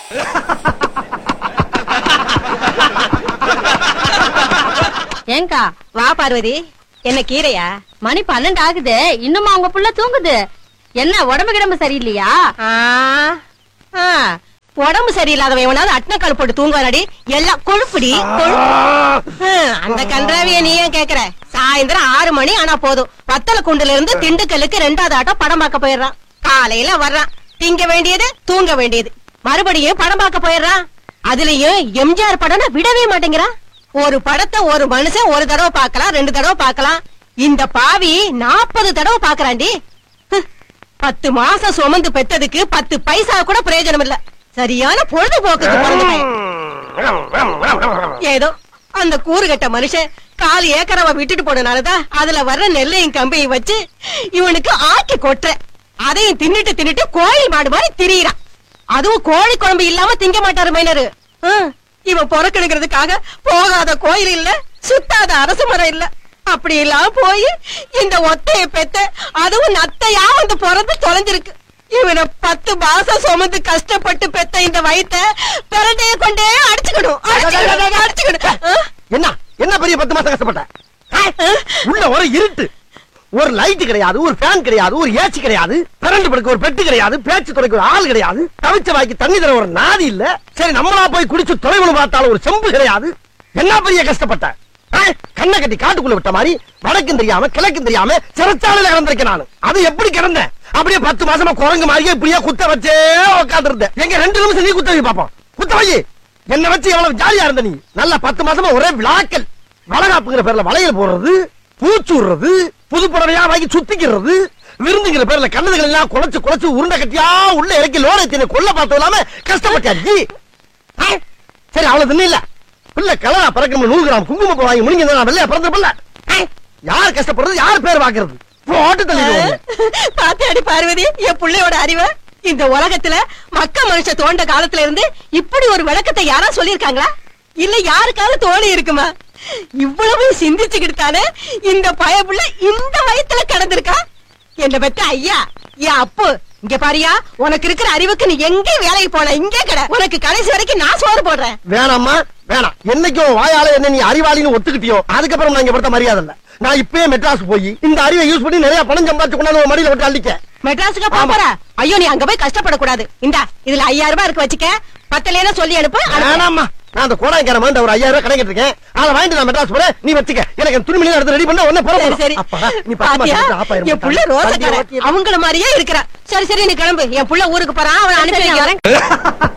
ஏங்கா வா பார்வதி என்ன கீரையா மணி பன்னெண்டு ஆகுது இன்னுமா உங்க புள்ள தூங்குது என்ன உடம்பு கிடம்பு சரியில்லையா ஆ, ஆ, உடம்பு சரியில்லாதவன் எவனாவது அட்னக்கால் போட்டு தூங்குவானடி எல்லாம் கொழுப்புடி கொழுப்பு. ஹம், அந்த கன்றாவிய நீ ஏன் கேக்குற சாயந்தரம் ஆறு மணி ஆனா போதும் வத்தல குண்டுல இருந்து திண்டுக்கல்லுக்கு ரெண்டாவது ஆட்டம் படம் பார்க்க போயிடுறான் காலையில வர்றான் திங்க வேண்டியது தூங்க வேண்டியது மறுபடியும் படம் பார்க்க போயிடுறான் அதுலயும் எம்ஜிஆர் படம்னா விடவே மாட்டேங்கிறான் ஒரு படத்தை ஒரு மனுஷன் ஒரு தடவை பார்க்கலாம் ரெண்டு தடவை பார்க்கலாம் இந்த பாவி நாற்பது தடவை பாக்குறாண்டி ஹ், பத்து மாசம் சுமந்து பெத்ததுக்கு பத்து பைசா கூட பிரயோஜனம் இல்ல சரியான பொழுதுபோக்குக்கு பிறந்துட்டேன் ஏதோ அந்த கூறுகட்ட மனுஷன் கால் ஏக்கரவ விட்டுட்டு போனனாலதான் அதுல வர்ற நெல்லையும் கம்பையும் வச்சு இவனுக்கு ஆக்கி கொட்டுற அதையும் தின்னுட்டு தின்னுட்டு கோழி மாடு மாதிரி திரியிறான் அதுவும் கோழி குழம்பு இல்லாம திங்க மாட்டாரு மைனரு ஹம், இவன் பொறக்கெடுக்கிறதுக்காக போகாத கோயில் இல்ல சுத்தாத அரசு மரம் இல்ல அப்படி எல்லாம் போய் இந்த ஒத்தைய பெத்த அதுவும் நத்தையா வந்து பிறந்து தொலைஞ்சிருக்கு இவனை பத்து மாசம் சுமந்து கஷ்டப்பட்டு பெத்த இந்த வயித்த பிறண்டைய கொண்டே அடிச்சுக்கணும் அடிச்சுக்கணும், அடிச்சுக்கணும் ஆ? என்ன என்ன பெரிய பத்து மாசம் கஷ்டப்பட்ட ஆ? உள்ள ஒரு இருட்டு ஒரு லைட் கிடையாது ஒரு ஃபேன் கிடையாது ஒரு ஏசி கிடையாது கரண்ட் படுக்க ஒரு பெட்டு கிடையாது பேச்சு துறைக்கு ஒரு ஆள் கிடையாது தவிச்ச வாய்க்கு தண்ணி தர ஒரு நாதி இல்ல சரி நம்மளா போய் குடிச்சு தொலைவுன்னு பார்த்தாலும் ஒரு செம்பு கிடையாது என்ன பெரிய கஷ்டப்பட்ட ஆ? கண்ணை கட்டி காட்டுக்குள்ள விட்ட மாதிரி வடக்கும் தெரியாம கிழக்கும் தெரியாம சிறைச்சாலையில கிடந்திருக்கேன் நானு அது எப்படி கிடந்தேன் அப்படியே பத்து மாசமா குரங்கு மாதிரியே இப்படியே குத்த வச்சே உட்கார்ந்து இருந்தேன் எங்க ரெண்டு நிமிஷம் நீ குத்த வை பாப்போம் குத்த வை என்ன வச்சு எவ்வளவு ஜாலியா இருந்த நீ நல்லா பத்து மாசமா ஒரே விழாக்கள் வளகாப்புங்கிற பேர்ல வளையல் போடுறது பூச்சு விடுறது புது புடவையா வாங்கி சுத்திக்கிறது விருந்துங்கிற பேர்ல கண்ணதுகள் எல்லாம் குலைச்சு குலைச்சு உருண்டை கட்டியா உள்ள இறக்கி லோனை தின்னு கொல்ல பார்த்தது இல்லாம கஷ்டப்பட்டாச்சு ஆ? சரி அவ்வளவு தின்னு இல்ல பிள்ளை கலரா பறக்கணும் நூறு கிராம் குங்குமம் வாங்கி முடிங்க நான் வெள்ளையா பிறந்த பிள்ளை ஆ? யார் கஷ்டப்படுறது யார் பேர் பாக்குறது போட்டு தள்ளி பாத்தியாடி பார்வதி என் புள்ளையோட அறிவு இந்த உலகத்துல மக்க மனுஷ தோண்ட காலத்துல இருந்து இப்படி ஒரு விளக்கத்தை யாரா சொல்லிருக்காங்களா இல்ல யாருக்காவது தோணி இருக்குமா இவ்வளவு சிந்திச்சுக்கிட்டு தானே இந்த பயப்புள்ள இந்த வயத்துல கடந்திருக்கா என்ன பெத்த ஐயா என் அப்பு இங்க பாரியா உனக்கு இருக்கிற அறிவுக்கு நீ எங்க வேலைக்கு போன இங்கே கடை உனக்கு கடைசி வரைக்கும் நான் சோறு போடுறேன் வேணாம்மா வேணாம் என்னைக்கும் வாயால என்ன நீ அறிவாளின்னு ஒத்துக்கிட்டியோ அதுக்கப்புறம் நான் இங்க பொறுத்த மரியாதை இல்ல நான் இப்பயே மெட்ராஸ் போய் இந்த அறிவை யூஸ் பண்ணி நிறைய பணம் சம்பாதிச்சு கொண்டாந்து உன் மடியில விட்டு அள்ளிக்க மெட்ராஸுக்கு போற ஐயோ நீ அங்க போய் கஷ்டப்படக்கூடாது இந்தா இதுல ஐயாயிரம் ரூபாய் இருக்கு வச்சுக்க பத்தலேனா சொல்லி அனுப்பு அனுப்பு. வேணாம்மா நான் அந்த கோடாய்க்கார மாதிரி ஒரு ஐயாயிரம் ரூபாய் கணக்கிட்டு இருக்கேன் அதை வாங்கிட்டு நான் மெட்ராஸ் போறேன் நீ வச்சுக்க எனக்கு அந்த துணிமணி எடுத்து ரெடி பண்ண உடனே சரி போறோம் சரி அப்பா நீ பத்து பாத்தியா மாசம் ஆஃப் ஆயிரும் என் புள்ள ரோசக்கார அவங்கள மாதிரியே இருக்கிறா சரி சரி நீ கிளம்பு என் புள்ள ஊருக்கு போறான் அவன் அனுப்பி வைக்கிறேன்